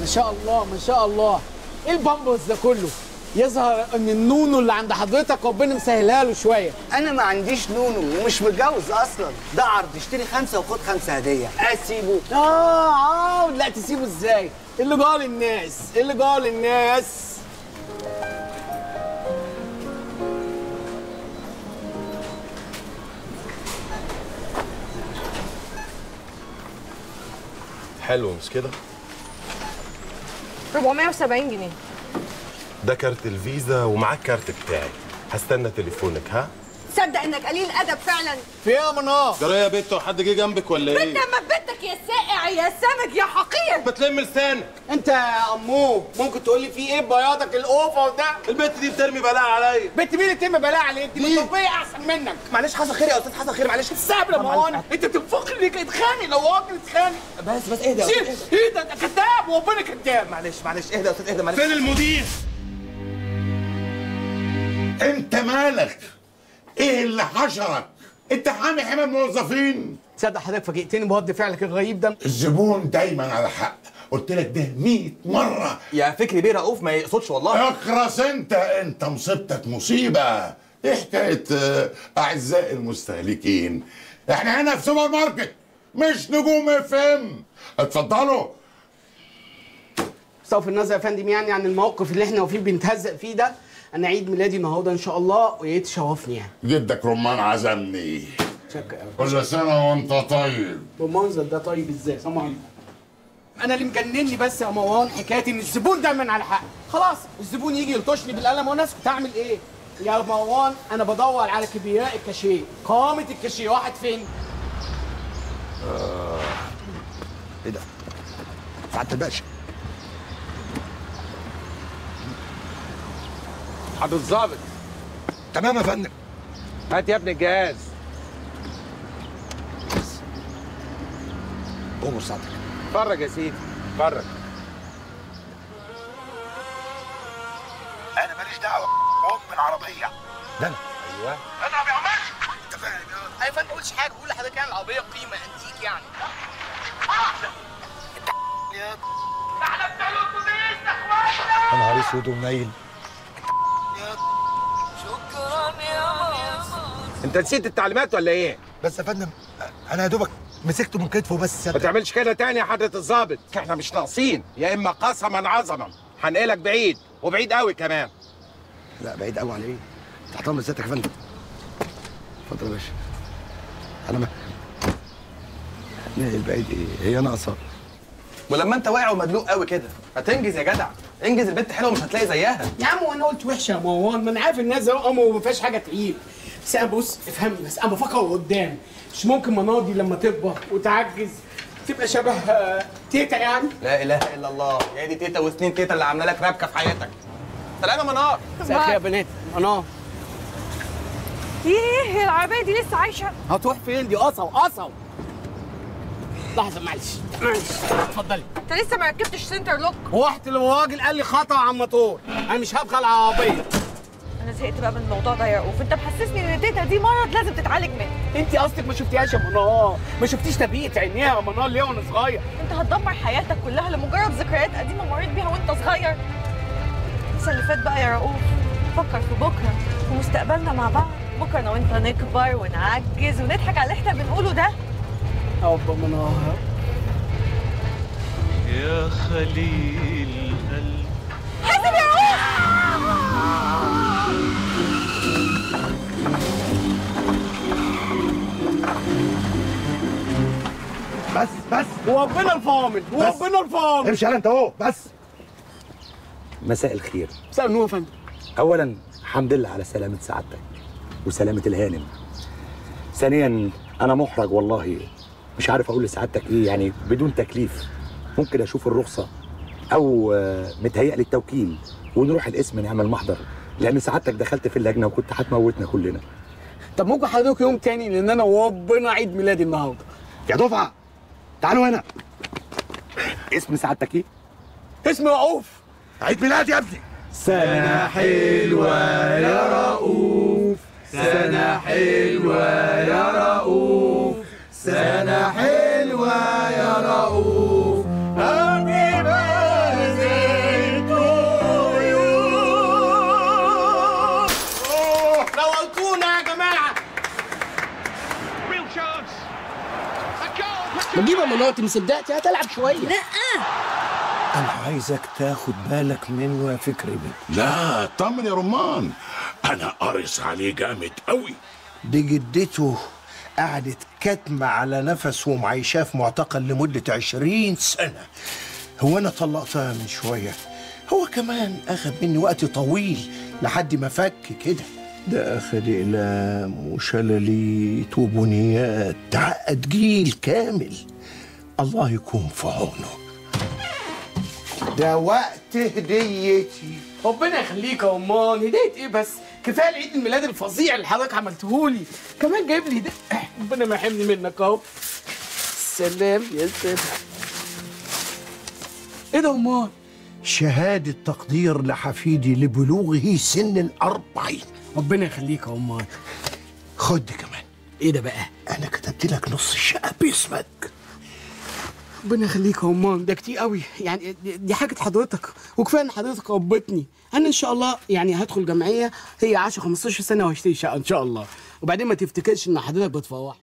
ما شاء الله ما شاء الله ايه البامبرز ده كله يظهر ان النونو اللي عند حضرتك ربنا مسهلها له شويه انا ما عنديش نونو ومش متجوز اصلا ده عرض اشتري خمسه وخد خمسه هديه اسيبه اه اه لا تسيبه ازاي إيه اللي جوه للناس إيه اللي جوه للناس حلو مش كده 470 جنيه ده كارت الفيزا ومعاك كارت بتاعي هستنى تليفونك ها تصدق انك قليل ادب فعلا في ايه يا منار جرى يا بت حد جه جنبك ولا انت ما في بيتك يا سائع يا سمك يا حقير بتلم لسانك انت يا امو ممكن تقول لي في ايه بياضك الاوفر ده البت دي بترمي بلاء عليا بنت مين اللي تم بلاء عليك دي مطبيه احسن منك معلش حصل خير يا استاذ حصل خير معلش السبب يا مروان انت تنفخر ليك اتخانق لو راجل اتخانق بس بس اهدى يا شيل أستاذ، ايه ده انت كذاب وربنا كذاب معلش معلش اهدى يا استاذ اهدى معلش فين المدير انت مالك ايه اللي حشرك انت حامي حمى الموظفين تصدق حضرتك فاجئتني برد فعلك الغريب ده الزبون دايما على حق قلت لك ده 100 مره يا فكري بيه رؤوف ما يقصدش والله اخرس انت انت مصيبتك مصيبه ايه حكايه آه، اعزائي المستهلكين احنا هنا في سوبر ماركت مش نجوم اف ام اتفضلوا بصرف النظر يا فندم يعني عن الموقف اللي احنا واقفين بنتهزق فيه ده انا عيد ميلادي النهارده ان شاء الله ويا ريت تشرفني يعني جدك رمان عزمني شكرا قوي كل سنه وانت طيب بالمنظر ده طيب ازاي سلام عليكم انا اللي مجنني بس يا مروان حكايه ان الزبون دايما على حق خلاص الزبون يجي يلطشني بالقلم وانا اسكت اعمل ايه يا مروان انا بدور على كبرياء الكاشيه قامه الكاشيه واحد فين ايه ده سعاده الباشا حضرة الظابط تمام يا فندم هات يا ابني الجهاز امر سعادتك اتفرج يا سيدي اتفرج انا ماليش دعوه ام العربيه ده انا ايوه انا ما بعملش انت فاهم يا ايوه فندم ما قلتش حاجه بقول لحضرتك يعني العربيه قيمه انتيك يعني يا نهار اسود ومنيل انت نسيت التعليمات ولا ايه؟ بس يا فندم انا يا دوبك مسكته من كتفه بس ما تعملش كده تاني يا حضرة الظابط احنا مش ناقصين يا اما قسما عظما هنقلك بعيد وبعيد قوي كمان لا بعيد قوي على ايه تحت امر سيادتك يا فندم اتفضل يا باشا انا ما نقل بعيد ايه هي ناقصه ولما انت واقع ومدلوق قوي كده هتنجز يا جدع انجز البنت حلوه مش هتلاقي زيها يا عم وانا قلت وحشه يا مروان ما انا عارف الناس ده امه وما فيهاش حاجه تعيب بس انا بص افهمني بس انا بفكر قدام مش ممكن مناضي لما تكبر وتعجز تبقى شبه آه، تيتا يعني لا اله الا الله هي دي تيتا وسنين تيتا اللي عامله لك ربكه في حياتك سلام يا منار مساء الخير يا بنات منار ايه هي العربيه دي لسه عايشه هتروح فين دي قصو قصو لحظه معلش معلش اتفضلي انت لسه ما ركبتش سنتر لوك رحت للراجل قال لي خطا على الموتور انا مش هبخل العربيه انا زهقت بقى من الموضوع ده يا رؤوف انت محسسني ان تيتا دي مرض لازم تتعالج منه انت قصدك ما شفتيهاش يا منار ما شفتيش تبيت عينيها يا منار ليه وانا صغير انت هتدمر حياتك كلها لمجرد ذكريات قديمه مريت بيها وانت صغير انسى اللي فات بقى يا رؤوف فكر في بكره في مستقبلنا مع بعض بكره انا وانت نكبر ونعجز ونضحك على اللي احنا بنقوله ده ابا منار يا خليل قلبي حاسب يا رؤوف بس بس وربنا الفامل وربنا الفامل امشي يلا انت اهو بس مساء الخير مساء النور يا فندم اولا الحمد لله على سلامه سعادتك وسلامه الهانم ثانيا انا محرج والله مش عارف اقول لسعادتك ايه يعني بدون تكليف ممكن اشوف الرخصه او آه، متهيألي التوكيل ونروح القسم نعمل محضر لان سعادتك دخلت في اللجنه وكنت هتموتنا كلنا طب ممكن حضرتك يوم تاني لان انا وربنا عيد ميلادي النهارده يا دفعه تعالوا هنا اسم سعادتك ايه اسمي رؤوف عيد ميلاد يا ابني سنة حلوة يا رؤوف سنة حلوة يا رؤوف سنة حلوة يا رؤوف Happy birthday بجيبها من وقت مصدقتي هتلعب شويه لا انا عايزك تاخد بالك منه يا فكري بيه لا اطمن يا رمان انا قارص عليه جامد قوي دي جدته قعدت كاتمة على نفس ومعيشاه في معتقل لمدة عشرين سنة هو أنا طلقتها من شوية هو كمان أخذ مني وقت طويل لحد ما فك كده ده أخذ إقلام وشلاليت وبنيات تعقد جيل كامل الله يكون في عونه ده وقت هديتي ربنا يخليك يا امان هديه ايه بس كفايه العيد الميلاد الفظيع اللي حضرتك عملتهولي كمان جايب لي هديه ربنا ما يحرمني منك اهو سلام يا سلام ايه ده يا امان شهادة تقدير لحفيدي لبلوغه سن الأربعين ربنا يخليك يا امان خد دي كمان ايه ده بقى أنا كتبت لك نص الشقة باسمك ربنا يخليك يا امان ده كتير قوي يعني دي- دي حاجه حضرتك وكفايه ان حضرتك ربتني انا ان شاء الله يعني هدخل جمعيه هي 10 15 سنه وهشتري شقه ان شاء الله وبعدين ما تفتكرش ان حضرتك بتفوح